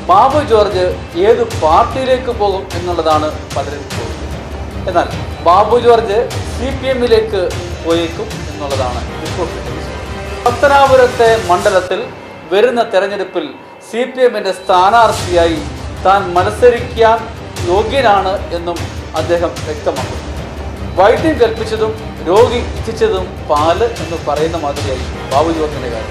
ബാബു ജോർജ് ഏത് പാർട്ടിയിലേക്ക് പോകും എന്നുള്ളതാണ് പലരും ചോദിക്കുന്നത് എന്നാൽ ബാബു ജോർജ് സി പി എമ്മിലേക്ക് പോയേക്കും എന്നുള്ളതാണ് ഇപ്പോൾ കിട്ടുന്ന സൂചന. പത്തനാപുരത്തെ മണ്ഡലത്തിൽ വരുന്ന തെരഞ്ഞെടുപ്പിൽ സി പി എമ്മിന്റെ സ്ഥാനാർത്ഥിയായി താൻ മത്സരിക്കാൻ യോഗ്യനാണ് എന്നും അദ്ദേഹം വ്യക്തമാക്കുന്നു വൈദ്യം കൽപ്പിച്ചതും രോഗി ഇച്ഛിച്ചതും പാല് എന്ന് പറയുന്ന മാതിരിയായി ബാബു ജോർജിന്റെ കാര്യം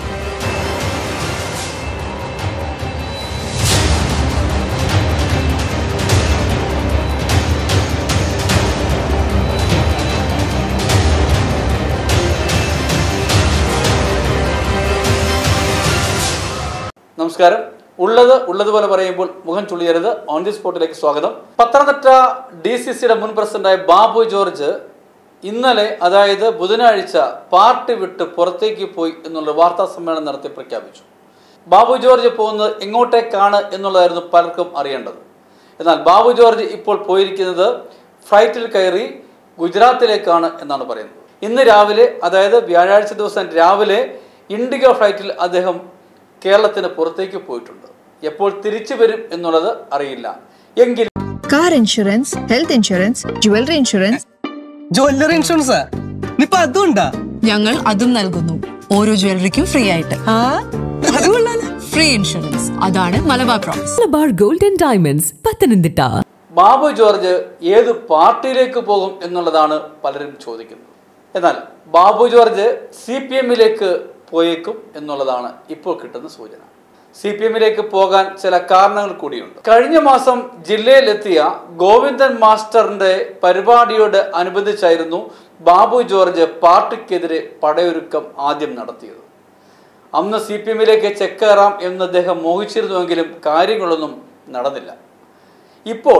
നമസ്കാരം ഉള്ളത് ഉള്ളതുപോലെ പറയുമ്പോൾ മുഖം ചുളിയരുത് ഓൺ ദി സ്പോട്ടിലേക്ക് സ്വാഗതം പത്തനംതിട്ട ഡി സി സിയുടെ മുൻ പ്രസിഡന്റായ ബാബു ജോർജ് ഇന്നലെ അതായത് ബുധനാഴ്ച പാർട്ടി വിട്ട് പുറത്തേക്ക് പോയി എന്നുള്ള വാർത്താ സമ്മേളനം നടത്തി പ്രഖ്യാപിച്ചു ബാബു ജോർജ് പോകുന്നത് എങ്ങോട്ടേക്കാണ് എന്നുള്ളതായിരുന്നു പലർക്കും അറിയേണ്ടത് എന്നാൽ ബാബു ജോർജ് ഇപ്പോൾ പോയിരിക്കുന്നത് ഫ്ലൈറ്റിൽ കയറി ഗുജറാത്തിലേക്കാണ് എന്നാണ് പറയുന്നത് ഇന്ന് രാവിലെ അതായത് വ്യാഴാഴ്ച ദിവസം രാവിലെ ഇൻഡിഗോ ഫ്ലൈറ്റിൽ അദ്ദേഹം കേരളത്തിന് പുറത്തേക്ക് പോയിട്ടുണ്ട് എപ്പോൾ തിരിച്ചു വരും എന്നുള്ളത് അറിയില്ല എങ്കിലും car insurance health insurance jewellery insurance jewellery ഇൻഷുറൻസാ നിപ്പ അതുണ്ടാ ഞങ്ങൾ അതും നൽകുന്നു ഓരോ ജ്വല്ലറിക്കും ഫ്രീ ആയിട്ട് ആ അത് കൊള്ളാലോ ഫ്രീ ഇൻഷുറൻസ് അതാണ് Malabar promise Malabar golden diamonds Pathanamthitta Babu George ഏത് പാർട്ടിയിലേക്ക് പോകും എന്നുള്ളതാണ് പലരും ചോദിക്കുന്നത് എന്നാൽ ബാബു ജോർജ് സി പി എമ്മിലേക്ക് പോയേക്കും എന്നുള്ളതാണ് ഇപ്പോൾ കിട്ടുന്ന സൂചന സി പി എമ്മിലേക്ക് പോകാൻ ചില കാരണങ്ങൾ കൂടിയുണ്ട് കഴിഞ്ഞ മാസം ജില്ലയിലെത്തിയ ഗോവിന്ദൻ മാസ്റ്ററിന്റെ പരിപാടിയോട് അനുബന്ധിച്ചായിരുന്നു ബാബു ജോർജ് പാർട്ടിക്കെതിരെ പടയൊരുക്കം ആദ്യം നടത്തിയത് അന്ന് സി പി എമ്മിലേക്ക് ചെക്കേറാം എന്ന് അദ്ദേഹം മോഹിച്ചിരുന്നുവെങ്കിലും കാര്യങ്ങളൊന്നും നടന്നില്ല ഇപ്പോൾ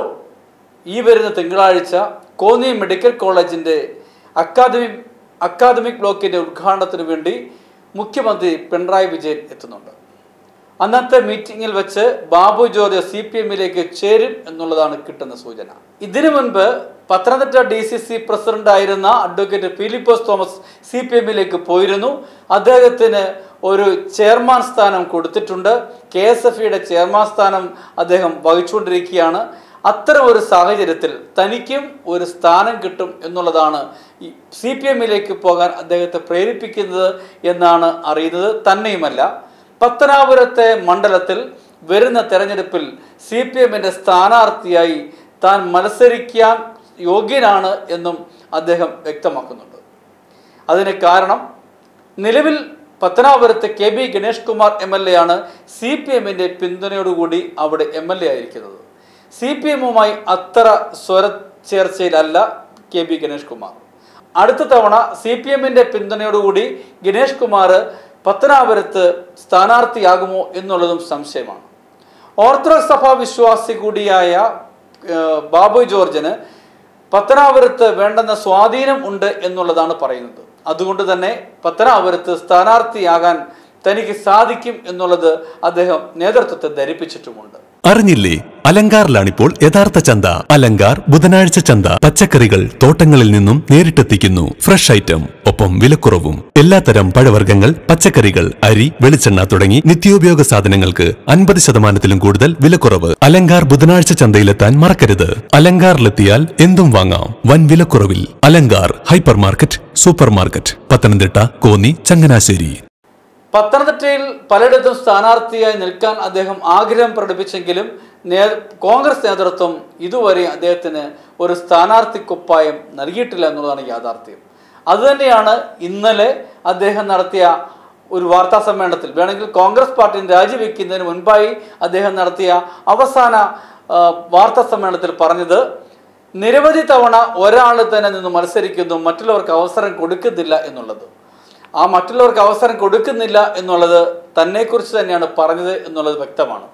ഈ വരുന്ന തിങ്കളാഴ്ച കോന്നി മെഡിക്കൽ കോളേജിൻ്റെ അക്കാദമിക് അക്കാദമിക് ബ്ലോക്കിൻ്റെ ഉദ്ഘാടനത്തിന് വേണ്ടി മുഖ്യമന്ത്രി പിണറായി വിജയൻ എത്തുന്നുണ്ട് അന്നത്തെ മീറ്റിംഗിൽ വെച്ച് ബാബു ജോർജ് സി പി എമ്മിലേക്ക് ചേരും എന്നുള്ളതാണ് കിട്ടുന്ന സൂചന ഇതിനു മുൻപ് Pathanamthitta D C C president ആയിരുന്ന advocate Philipose Thomas C P എമ്മിലേക്ക് പോയിരുന്നു അദ്ദേഹത്തിന് ഒരു ചെയർമാൻ സ്ഥാനം കൊടുത്തിട്ടുണ്ട് കെ എസ് എഫ് ഇയുടെ ചെയർമാൻ സ്ഥാനം അദ്ദേഹം വഹിച്ചുകൊണ്ടിരിക്കുകയാണ് അത്തരം ഒരു സാഹചര്യത്തിൽ തനിക്കും ഒരു സ്ഥാനം കിട്ടും എന്നുള്ളതാണ് ഈ സി പി എമ്മിലേക്ക് പോകാൻ അദ്ദേഹത്തെ പ്രേരിപ്പിക്കുന്നത് എന്നാണ് അറിയുന്നത് തന്നെയുമല്ല പത്തനാപുരത്തെ മണ്ഡലത്തിൽ വരുന്ന തെരഞ്ഞെടുപ്പിൽ സി പി എമ്മിൻ്റെ സ്ഥാനാർത്ഥിയായി താൻ മത്സരിക്കാൻ യോഗ്യനാണ് എന്നും അദ്ദേഹം വ്യക്തമാക്കുന്നുണ്ട് അതിന് കാരണം നിലവിൽ പത്തനാപുരത്ത് K B Ganesh Kumar M L A ആണ് സി പി എമ്മിൻ്റെ പിന്തുണയോടുകൂടി അവിടെ എം എൽ എ ആയിരിക്കുന്നത് സി പി എമ്മുമായി അത്ര സ്വരച്ചേർച്ചയിലല്ല കെ ബി ഗണേഷ് കുമാർ അടുത്ത തവണ സി പി എമ്മിൻ്റെ പിന്തുണയോടുകൂടി ഗണേഷ് കുമാർ പത്തനാപുരത്ത് സ്ഥാനാർത്ഥിയാകുമോ എന്നുള്ളതും സംശയമാണ് ഓർത്തഡോക്സ് സഭാ വിശ്വാസി കൂടിയായ ഏഹ്, ബാബു ജോർജിന് പത്തനാപുരത്ത് വേണ്ടുന്ന സ്വാധീനം ഉണ്ട് എന്നുള്ളതാണ് പറയുന്നത് അതുകൊണ്ട് തന്നെ പത്തനാപുരത്ത് സ്ഥാനാർത്ഥിയാകാൻ തനിക്ക് സാധിക്കും എന്നുള്ളത് അദ്ദേഹം നേതൃത്വത്തെ ധരിപ്പിച്ചിട്ടുമുണ്ട് അറിഞ്ഞില്ലേ അലങ്കാറിലാണിപ്പോൾ യഥാർത്ഥ ചന്ത അലങ്കാർ ബുധനാഴ്ച ചന്ത പച്ചക്കറികൾ തോട്ടങ്ങളിൽ നിന്നും നേരിട്ടെത്തിക്കുന്നു ഫ്രഷ് ഐറ്റം ഒപ്പം വിലക്കുറവും എല്ലാത്തരം പഴവർഗ്ഗങ്ങൾ പച്ചക്കറികൾ അരി വെളിച്ചെണ്ണ തുടങ്ങി നിത്യോപയോഗ സാധനങ്ങൾക്ക് അൻപത് ശതമാനത്തിലും കൂടുതൽ വിലക്കുറവ് അലങ്കാർ ബുധനാഴ്ച ചന്തയിലെത്താൻ മറക്കരുത് അലങ്കാറിലെത്തിയാൽ എന്തും വാങ്ങാം വൻ വിലക്കുറവിൽ Alankar hypermarket supermarket Pathanamthitta Konni Changanassery പത്തനംതിട്ടയിൽ പലയിടത്തും സ്ഥാനാർത്ഥിയായി നിൽക്കാൻ അദ്ദേഹം ആഗ്രഹം പ്രകടിപ്പിച്ചെങ്കിലും നേ കോൺഗ്രസ് നേതൃത്വം ഇതുവരെ അദ്ദേഹത്തിന് ഒരു സ്ഥാനാർത്ഥി കുപ്പായം നൽകിയിട്ടില്ല എന്നുള്ളതാണ് യാഥാർത്ഥ്യം അതുതന്നെയാണ് ഇന്നലെ അദ്ദേഹം നടത്തിയ ഒരു വാർത്താ സമ്മേളനത്തിൽ വേണമെങ്കിൽ കോൺഗ്രസ് പാർട്ടി രാജിവെക്കുന്നതിന് മുൻപായി അദ്ദേഹം നടത്തിയ അവസാന ആ, വാർത്താ സമ്മേളനത്തിൽ പറഞ്ഞത് നിരവധി തവണ ഒരാൾ തന്നെ നിന്ന് മത്സരിക്കുന്നു മറ്റുള്ളവർക്ക് അവസരം കൊടുക്കുന്നില്ല എന്നുള്ളത് ആ മറ്റുള്ളവർക്ക് അവസരം കൊടുക്കുന്നില്ല എന്നുള്ളത് തന്നെക്കുറിച്ച് തന്നെയാണ് പറഞ്ഞത് എന്നുള്ളത് വ്യക്തമാണ്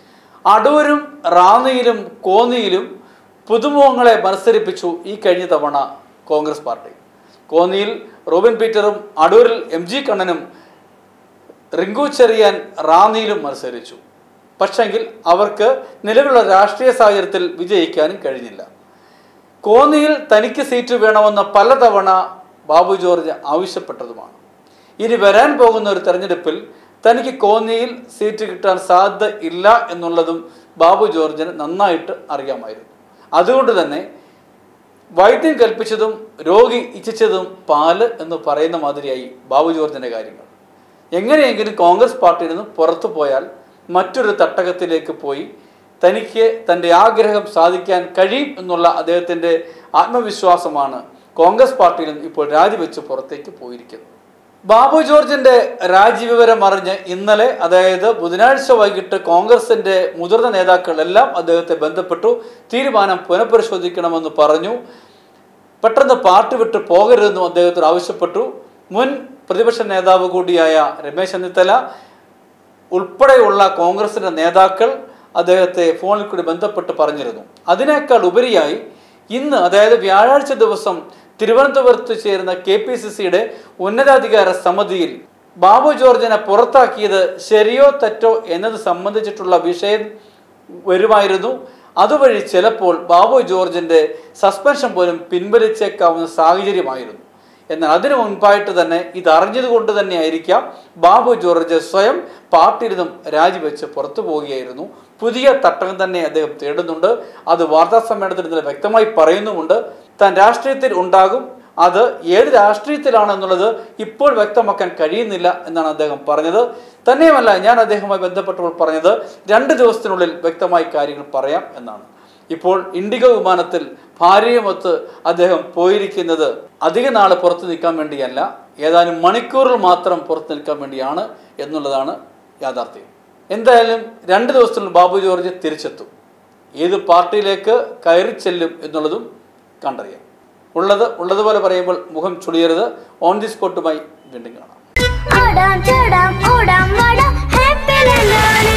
അടൂരും റാന്നിയിലും കോന്നിയിലും പുതുമുഖങ്ങളെ മത്സരിപ്പിച്ചു ഈ കഴിഞ്ഞ തവണ കോൺഗ്രസ് പാർട്ടി കോന്നിയിൽ റോബിൻ പീറ്ററും അടൂരിൽ എം ജി കണ്ണനും റിങ്കു ചെറിയാൻ റാന്നിയിലും മത്സരിച്ചു പക്ഷെങ്കിൽ അവർക്ക് നിലവിലുള്ള രാഷ്ട്രീയ സാഹചര്യത്തിൽ വിജയിക്കാനും കഴിഞ്ഞില്ല കോന്നിയിൽ തനിക്ക് സീറ്റ് വേണമെന്ന് പലതവണ ബാബു ജോർജ് ആവശ്യപ്പെട്ടതുമാണ് ഇനി വരാൻ പോകുന്ന ഒരു തെരഞ്ഞെടുപ്പിൽ തനിക്ക് കോന്നിയിൽ സീറ്റ് കിട്ടാൻ സാധ്യത ഇല്ല എന്നുള്ളതും ബാബു ജോർജിന് നന്നായിട്ട് അറിയാമായിരുന്നു അതുകൊണ്ട് തന്നെ വൈദ്യം കൽപ്പിച്ചതും രോഗി ഇച്ഛിച്ചതും പാല് എന്ന് പറയുന്ന മാതിരിയായി ബാബു ജോർജിന്റെ കാര്യങ്ങൾ എങ്ങനെയെങ്കിലും കോൺഗ്രസ് പാർട്ടിയിൽ നിന്ന് പുറത്തു പോയാൽ മറ്റൊരു തട്ടകത്തിലേക്ക് പോയി തനിക്ക് തൻ്റെ ആഗ്രഹം സാധിക്കാൻ കഴിയും എന്നുള്ള അദ്ദേഹത്തിൻ്റെ ആത്മവിശ്വാസമാണ് കോൺഗ്രസ് പാർട്ടിയിൽ നിന്ന് ഇപ്പോൾ രാജിവെച്ച് പുറത്തേക്ക് പോയിരിക്കുന്നത് ബാബു ജോർജിന്റെ രാജിവിവരം അറിഞ്ഞ് ഇന്നലെ അതായത് ബുധനാഴ്ച വൈകിട്ട് കോൺഗ്രസിന്റെ മുതിർന്ന നേതാക്കളെല്ലാം അദ്ദേഹത്തെ ബന്ധപ്പെട്ടു തീരുമാനം പുനഃപരിശോധിക്കണമെന്ന് പറഞ്ഞു പെട്ടെന്ന് പാർട്ടി വിട്ട് പോകരുതെന്നും അദ്ദേഹത്തോട് ആവശ്യപ്പെട്ടു മുൻ പ്രതിപക്ഷ നേതാവ് കൂടിയായ രമേശ് ചെന്നിത്തല ഉൾപ്പെടെയുള്ള കോൺഗ്രസിന്റെ നേതാക്കൾ അദ്ദേഹത്തെ ഫോണിൽ കൂടി ബന്ധപ്പെട്ട് പറഞ്ഞിരുന്നു അതിനേക്കാൾ ഉപരിയായി ഇന്ന് അതായത് വ്യാഴാഴ്ച ദിവസം തിരുവനന്തപുരത്ത് ചേരുന്ന കെ പി സി സിയുടെ ഉന്നതാധികാര സമിതിയിൽ ബാബു ജോർജിനെ പുറത്താക്കിയത് ശരിയോ തെറ്റോ എന്നത് സംബന്ധിച്ചിട്ടുള്ള വിഷയം വരുമായിരുന്നു അതുവഴി ചിലപ്പോൾ ബാബു ജോർജിന്റെ സസ്പെൻഷൻ പോലും പിൻവലിച്ചേക്കാവുന്ന സാഹചര്യമായിരുന്നു എന്നാൽ അതിനു മുൻപായിട്ട് തന്നെ ഇത് അറിഞ്ഞതുകൊണ്ട് തന്നെ ആയിരിക്കാം ബാബു ജോർജ് സ്വയം പാർട്ടിയിൽ നിന്നും രാജിവെച്ച് പുറത്തു പോവുകയായിരുന്നു പുതിയ തട്ടകം തന്നെ അദ്ദേഹം തേടുന്നുണ്ട് അത് വാർത്താ സമ്മേളനത്തിൽ ഇന്നലെ വ്യക്തമായി പറയുന്നുമുണ്ട് താൻ രാഷ്ട്രീയത്തിൽ ഉണ്ടാകും അത് ഏത് രാഷ്ട്രീയത്തിലാണെന്നുള്ളത് ഇപ്പോൾ വ്യക്തമാക്കാൻ കഴിയുന്നില്ല എന്നാണ് അദ്ദേഹം പറഞ്ഞത് തന്നെയുമല്ല ഞാൻ അദ്ദേഹവുമായി ബന്ധപ്പെട്ടപ്പോൾ പറഞ്ഞത് രണ്ട് ദിവസത്തിനുള്ളിൽ വ്യക്തമായി കാര്യങ്ങൾ പറയാം എന്നാണ് ഇപ്പോൾ ഇൻഡിഗോ വിമാനത്തിൽ ഭാര്യയുമൊത്ത് അദ്ദേഹം പോയിരിക്കുന്നത് അധിക നാൾ പുറത്തു നിൽക്കാൻ വേണ്ടിയല്ല ഏതാനും മണിക്കൂറിൽ മാത്രം പുറത്തു നിൽക്കാൻ വേണ്ടിയാണ് എന്നുള്ളതാണ് യാഥാർത്ഥ്യം എന്തായാലും രണ്ട് ദിവസത്തിനുള്ളിൽ ബാബു ജോർജ് തിരിച്ചെത്തും ഏത് പാർട്ടിയിലേക്ക് കയറി ചെല്ലും എന്നുള്ളതും കണ്ടറിയാം ഉള്ളത് ഉള്ളതുപോലെ പറയുമ്പോൾ മുഖം ചുളിയരുത് ഓൺ ദി സ്പോട്ടുമായി വീണ്ടും കാണാം ഓടാം ചാടാം ഓടാം വാടാം ഹാപ്പി ലാൻഡാണ്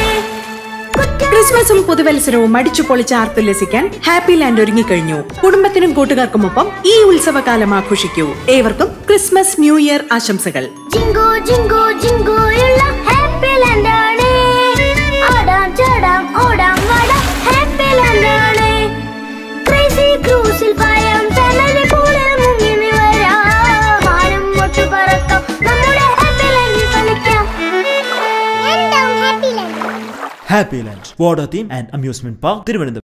ക്രിസ്മസും പുതുവത്സരവും അടിച്ചു പൊളിച്ച് ആർത്തുല്ലസിക്കാൻ ഹാപ്പി ലാൻഡ് ഒരുങ്ങിക്കഴിഞ്ഞു കുടുംബത്തിനും കൂട്ടുകാർക്കുമൊപ്പം ഈ ഉത്സവകാലം ആഘോഷിക്കൂ ഏവർക്കും ക്രിസ്മസ് ന്യൂ ഇയർ ആശംസകൾ ജിങ്കോ ജിങ്കോ ജിങ്കോയുള്ള ഹാപ്പി ലാൻഡാണ് ഓടാം ചാടാം ഓടാം വാടാം ഹാപ്പി ലാൻഡാണ് ക്രേസി ക്രൂസിൽ പായാം ഫാമിലി കൂടെ മുങ്ങി വരാം മാനം മുട്ടു പറക്കാം നമ്മുടെ ഹാപ്പി ലാൻഡിൽ കളിക്കാം എന്താ happy land happy land water theme and amusement park Thiruvananthapuram